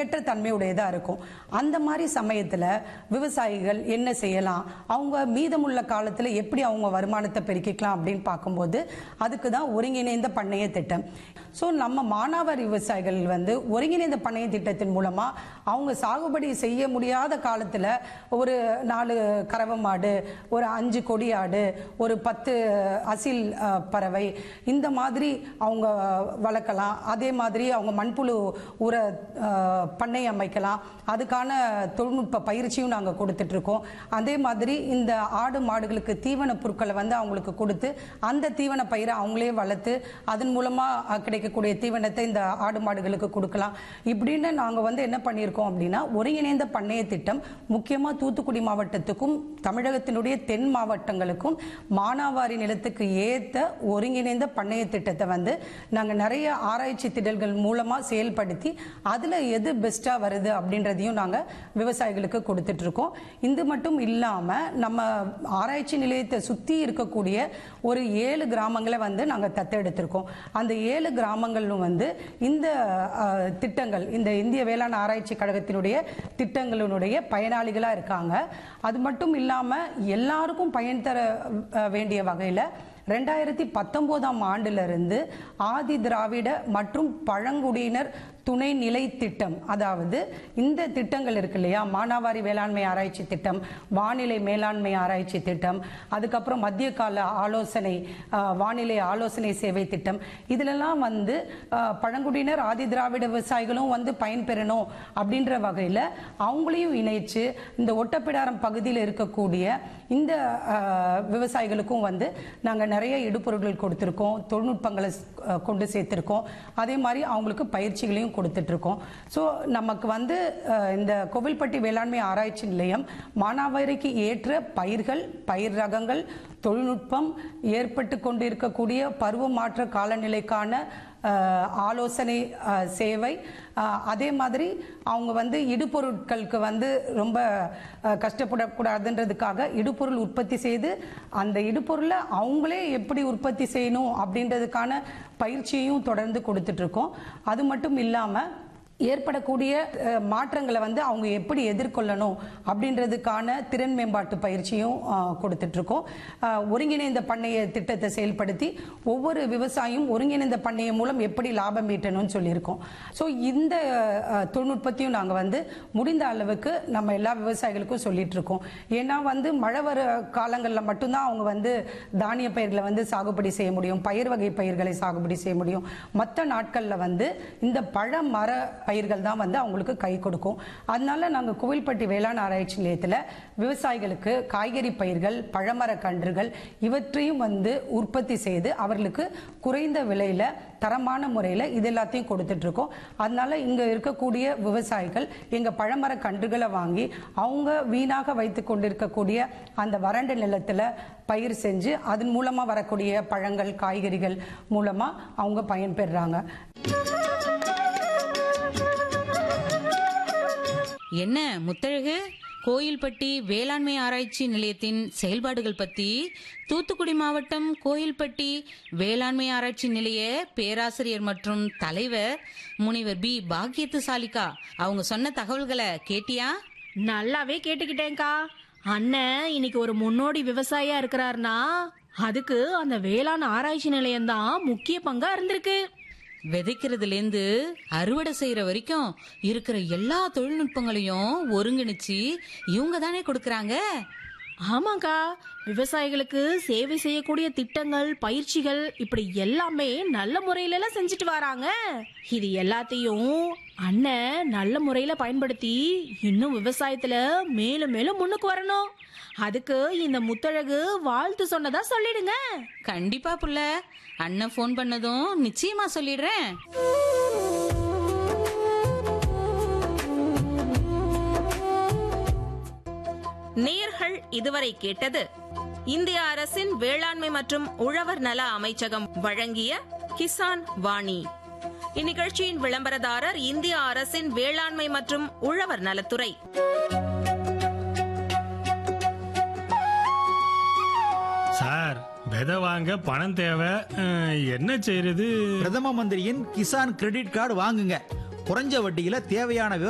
நிலையற்ற தன்மையுடையதா இருக்கும் அந்த மாதிரி சமயத்துல விவசாயிகள் என்ன செய்யலாம் அவங்க மீதமுள்ள காலத்துல எப்படி அவங்க வருமானத்தை பெருக்கிக்கலாம் அப்படின்னு பார்க்கும்போது அதுக்கு தான் ஒருங்கிணைந்த பண்ணைய திட்டம் ஸோ நம்ம மானாவாரி விவசாயிகள் வந்து ஒருங்கிணைந்த பண்ணைய திட்டத்தின் மூலமா அவங்க சாகுபடி செய்ய முடியாத காலத்துல ஒரு நாலு கறவை மாடு ஒரு அஞ்சு கொடி ஆடு ஒரு பத்து அசில் அஹ், பறவை இந்த மாதிரி அவங்க வளர்க்கலாம் அதே மாதிரி அவங்க மண்புழு உர அஹ், பண்ணை அமைக்கலாம் அதுக்கான தொழில்நுட்ப பயிற்சியும் நாங்கள் கொடுத்துட்டு இருக்கோம் அதே மாதிரி இந்த ஆடு மாடுகளுக்கு தீவன பொருட்களை வந்து அவங்களுக்கு கொடுத்து அந்த தீவன பயிரை அவங்களே வளர்த்து அதன் மூலமா அஹ், கிடைக்கக்கூடிய தீவனத்தை இந்த ஆடு மாடுகளுக்கு கொடுக்கலாம் இப்படின்னு நாங்கள் வந்து என்ன பண்ணியிருக்கோம் அப்படின்னா ஒருங்கிணைந்த பண்ணைய திட்டம் முக்கியமாக தூத்துக்குடி மாவட்டத்துக்கும் தமிழகத்தினுடைய தென் மாவட்டங்களுக்கும் மானாவாரி நிலத்துக்கு ஏற்ற ஒருங்கிணைந்த பண்ணைய திட்டத்தை வந்து நாங்கள் நிறைய ஆராய்ச்சி திடல்கள் மூலமாக செயல்படுத்தி அதில் எது பெஸ்ட்டாக வருது அப்படின்றதையும் நாங்கள் விவசாயிகளுக்கு கொடுத்துட்டு இருக்கோம் இது மட்டும் இல்லாமல் நம்ம ஆராய்ச்சி நிலையத்தை சுற்றி இருக்கக்கூடிய ஒரு ஏழு கிராமங்களை வந்து நாங்கள் தத்தெடுத்திருக்கோம் அந்த ஏழு கிராமங்களும் வந்து இந்த அஹ், திட்டங்கள் இந்த இந்திய வேளாண் ஆராய்ச்சி கழகத்தினுடைய திட்டங்களினுடைய பயனாளிகளாக இருக்காங்க அது மட்டும் இல்லாமல் எல்லாருக்கும் பயன் தர அஹ், வேண்டிய வகையில் ரெண்டாயிரத்தி பத்தொன்பதாம் ஆண்டிலிருந்து ஆதி திராவிட மற்றும் பழங்குடியினர் துணைநிலை திட்டம் அதாவது இந்த திட்டங்கள் இருக்கு இல்லையா மானாவாரி வேளாண்மை ஆராய்ச்சி திட்டம் வானிலை மேலாண்மை ஆராய்ச்சி திட்டம் அதுக்கப்புறம் மத்திய கால ஆலோசனை அஹ், வானிலை ஆலோசனை சேவை திட்டம் இதிலெல்லாம் வந்து அஹ், பழங்குடியினர் ஆதி திராவிட விவசாயிகளும் வந்து பயன்பெறணும் அப்படின்ற வகையில் அவங்களையும் இணைச்சு இந்த ஒட்டப்பிடாரம் பகுதியில் இருக்கக்கூடிய இந்த அஹ், விவசாயிகளுக்கும் வந்து நாங்கள் நிறைய இடுபொருட்கள் கொடுத்துருக்கோம் தொழில்நுட்பங்களை அஹ், கொண்டு சேர்த்துருக்கோம் அதே மாதிரி அவங்களுக்கு பயிற்சிகளையும் கொடுத்துட்டு இருக்கோம் ஸோ நமக்கு வந்து அஹ், இந்த கோவில்பட்டி வேளாண்மை ஆராய்ச்சி நிலையம் மானாவாரிக்கு ஏற்ற பயிர்கள் பயிர் ரகங்கள் தொழில்நுட்பம் ஏற்பட்டு கொண்டிருக்கக்கூடிய பருவ மாற்ற காலநிலைக்கான அஹ், ஆலோசனை அஹ், சேவை அஹ், அதே மாதிரி அவங்க வந்து இடுபொருட்களுக்கு வந்து ரொம்ப அஹ், கஷ்டப்படக்கூடாதுன்றதுக்காக இடுபொருள் உற்பத்தி செய்து அந்த இடுபொருளை அவங்களே எப்படி உற்பத்தி செய்யணும் அப்படின்றதுக்கான பயிற்சியையும் தொடர்ந்து கொடுத்துட்டு இருக்கோம் அது மட்டும் இல்லாமல் ஏற்படக்கூடிய அஹ், மாற்றங்களை வந்து அவங்க எப்படி எதிர்கொள்ளணும் அப்படின்றதுக்கான திறன் மேம்பாட்டு பயிற்சியும் அஹ், கொடுத்துட்டு இருக்கோம் அஹ், ஒருங்கிணைந்த பண்ணைய திட்டத்தை செயல்படுத்தி ஒவ்வொரு விவசாயியும் ஒருங்கிணைந்த பண்ணைய மூலம் எப்படி லாபம் ஈட்டணும்னு சொல்லியிருக்கோம் ஸோ இந்த அஹ், தொழில்நுட்பத்தையும் நாங்கள் வந்து முடிந்த அளவுக்கு நம்ம எல்லா விவசாயிகளுக்கும் சொல்லிட்டு இருக்கோம் ஏன்னா வந்து மழை வர காலங்களில் மட்டும்தான் அவங்க வந்து தானிய பயிர்களை வந்து சாகுபடி செய்ய முடியும் பயிர் வகை பயிர்களை சாகுபடி செய்ய முடியும் மற்ற நாட்களில் வந்து இந்த பழ மர பயிர்கள் தான் வந்து அவங்களுக்கு கை கொடுக்கும் அதனால நாங்கள் கோவில்பட்டி வேளாண் ஆராய்ச்சி நிலையத்தில் விவசாயிகளுக்கு காய்கறி பயிர்கள் பழமர கன்றுகள் இவற்றையும் வந்து உற்பத்தி செய்து அவர்களுக்கு குறைந்த விலையில தரமான முறையில் இது எல்லாத்தையும் கொடுத்துட்டு இருக்கோம் அதனால இங்க இருக்கக்கூடிய விவசாயிகள் எங்க பழமர கன்றுகளை வாங்கி அவங்க வீணாக வைத்து கொண்டிருக்கக்கூடிய அந்த வறண்ட நிலத்துல பயிர் செஞ்சு அதன் மூலமா வரக்கூடிய பழங்கள் காய்கறிகள் மூலமா அவங்க பயன்பெறுறாங்க என்ன முத்தழகு கோயில்பட்டி வேளாண்மை ஆராய்ச்சி நிலையத்தின் செயல்பாடுகள் பத்தி தூத்துக்குடி மாவட்டம் கோயில்பட்டி வேளாண்மை ஆராய்ச்சி நிலைய பேராசிரியர் மற்றும் தலைவர் முனைவர் பி பாக்கியத்து சாலிகா அவங்க சொன்ன தகவல்களை கேட்டியா நல்லாவே கேட்டுக்கிட்டேன்க்கா அண்ணன் இன்னைக்கு ஒரு முன்னோடி விவசாயியா இருக்கிறாருனா அதுக்கு அந்த வேளாண் ஆராய்ச்சி நிலையம் தான் முக்கிய பங்கா இருந்திருக்கு விதைக்கிறதுல இருந்து அறுவடை செய்யற வரைக்கும் இருக்கிற எல்லா தொழில்நுட்பங்களையும் ஒருங்கிணைச்சு இவங்க தானே கொடுக்கறாங்க ஆமாக்கா விவசாயிகளுக்கு சேவை செய்யக்கூடிய திட்டங்கள் பயிற்சிகள் இப்படி எல்லாமே நல்ல முறையில எல்லாம் செஞ்சுட்டு வராங்க இது எல்லாத்தையும் அண்ணன் நல்ல முறையில பயன்படுத்தி இன்னும் விவசாயத்துல மேலும் மேலும் முன்னுக்கு வரணும் அதுக்கு இந்த முத்தழகு வாழ்த்து சொன்னதா சொல்லிடுங்க கண்டிப்பா புள்ள அண்ணன் ஃபோன் பண்ணதும் நிச்சயமா சொல்லிடுறேன் நேர்கள் இதுவரை கேட்டது இந்திய அரசின் வேளாண்மை மற்றும் உழவர் நல அமைச்சகம் வழங்கிய கிசான் வாணி இந்நிகழ்ச்சியின் விளம்பரதாரர் இந்திய அரசின் வேளாண்மை மற்றும் உழவர் நலத்துறை சார் விதை வாங்க பணம் தேவை அஹ், என்ன செய்யறது பிரதம மந்திரியின் கிசான் கிரெடிட் கார்டு வாங்குங்க குறைஞ்ச வட்டியில தேவையான